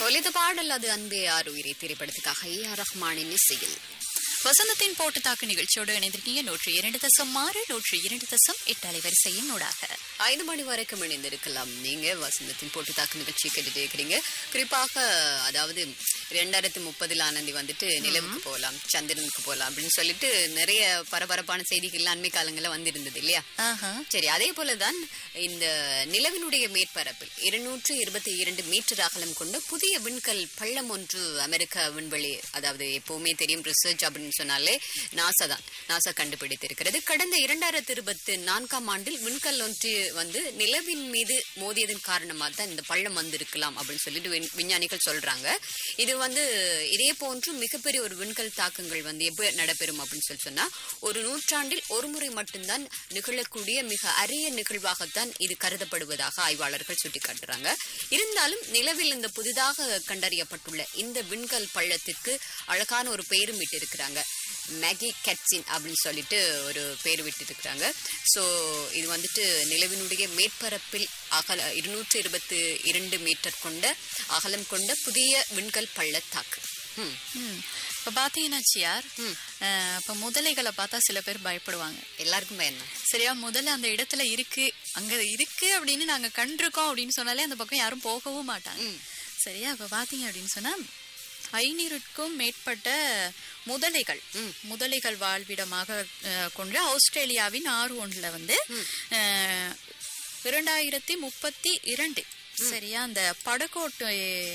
ஒலித்த பாடல் அது அன்பே ஆறு உயிரை திரைப்படத்துக்காக ஏ ஆர் ரஹ்மானின் இசையில் வசந்தத்தின் போட்டு தாக்கு நிகழ்ச்சியோடு இணைந்திருக்கீங்க நூற்றி இரண்டு தசம் ஆறு நூற்றி இரண்டு தசம் எட்டு அலைவரிசையின் ஊடாக ஐந்து மணி வரைக்கும் இணைந்திருக்கலாம் நீங்க வசந்தத்தின் போட்டு தாக்கு நிகழ்ச்சி கேட்டுட்டு இருக்கிறீங்க குறிப்பாக அதாவது ரெண்டாயிரத்தி முப்பதில் ஆனந்தி வந்துட்டு நிலவுக்கு போகலாம் சந்திரனுக்கு போகலாம் அப்படின்னு சொல்லிட்டு நிறைய பரபரப்பான செய்திகள் அண்மை காலங்களில் வந்திருந்தது இல்லையா ஆஹா சரி அதே போலதான் இந்த நிலவினுடைய மேற்பரப்பில் இருநூற்று இருபத்தி இரண்டு மீட்டர் அகலம் கொண்ட புதிய விண்கல் பள்ளம் ஒன்று அமெரிக்க விண்வெளி அதாவது எப்பவுமே தெரியும் ரிசர்ச் அப்படின்னு சொன்னாலே நாசா தான் நாசா கண்டுபிடித்திருக்கிறது கடந்த இரண்டாயிரத்தி இருபத்தி நான்காம் ஆண்டில் விண்கல் ஒன்று வந்து நிலவின் மீது மோதியதன் காரணமாக தான் இந்த பள்ளம் வந்திருக்கலாம் அப்படின்னு சொல்லிட்டு விண்- விஞ்ஞானிகள் சொல்றாங்க இது வந்து இதே போன்று மிகப்பெரிய ஒரு விண்கல் தாக்கங்கள் வந்து எப்போ நடைபெறும் அப்படின்னு சொல்லி சொன்னா ஒரு நூற்றாண்டில் ஒரு முறை மட்டும்தான் நிகழக்கூடிய மிக அரிய நிகழ்வாகத்தான் இது கருதப்படுவதாக ஆய்வாளர்கள் சுட்டிக்காட்டுறாங்க இருந்தாலும் நிலவில் இந்த புதிதாக கண்டறியப்பட்டுள்ள இந்த விண்கல் பள்ளத்திற்கு அழகான ஒரு பெயரும் விட்டிருக்கிறாங்க மேகி கட்சின் அப்படின்னு சொல்லிட்டு ஒரு பேர் விட்டிருக்கிறாங்க ஸோ இது வந்துட்டு நிலவினுடைய மேற்பரப்பில் அகல இருநூற்று இருபத்தி இரண்டு மீட்டர் கொண்ட அகலம் கொண்ட புதிய விண்கல் பள்ளத்தாக்கு ம் ம் இப்ப பாத்தீங்கன்னா சியார் அஹ், இப்ப முதலைகளை பார்த்தா சில பேர் பயப்படுவாங்க எல்லாருக்கும் பயந்தான் சரியா முதல்ல அந்த இடத்துல இருக்கு அங்க இருக்கு அப்படின்னு நாங்க கண்டிருக்கோம் அப்படின்னு சொன்னாலே அந்த பக்கம் யாரும் போகவும் மாட்டாங்க சரியா இப்ப பாத்தீங்க அப்படின்னு சொன்னா ஐநூறுக்கும் மேற்பட்ட முதலைகள் முதலைகள் வாழ்விடமாக அஹ், கொண்ட ஆஸ்திரேலியாவின் ஆறு ஒன்றுல வந்து அஹ், இரண்டாயிரத்தி முப்பத்தி இரண்டு சரியா அந்த படகோட்டு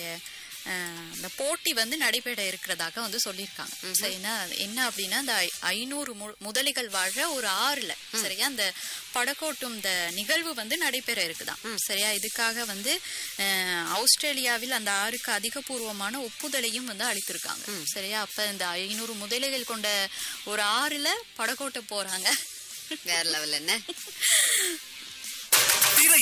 அஹ், அந்த போட்டி வந்து நடைபெற இருக்கிறதாக வந்து சொல்லியிருக்காங்க சரினா என்ன அப்படின்னா அந்த ஐ- ஐநூறு மு- முதலைகள் வாழ்ற ஒரு ஆறுல சரியா அந்த படகோட்டும் இந்த நிகழ்வு வந்து நடைபெற இருக்குதாம் சரியா இதுக்காக வந்து அஹ், ஆஸ்திரேலியாவில் அந்த ஆறுக்கு அதிகபூர்வமான ஒப்புதலையும் வந்து அளித்திருக்காங்க சரியா அப்ப இந்த ஐநூறு முதலைகள் கொண்ட ஒரு ஆறுல படகோட்ட போறாங்க வேற லெவல் என்ன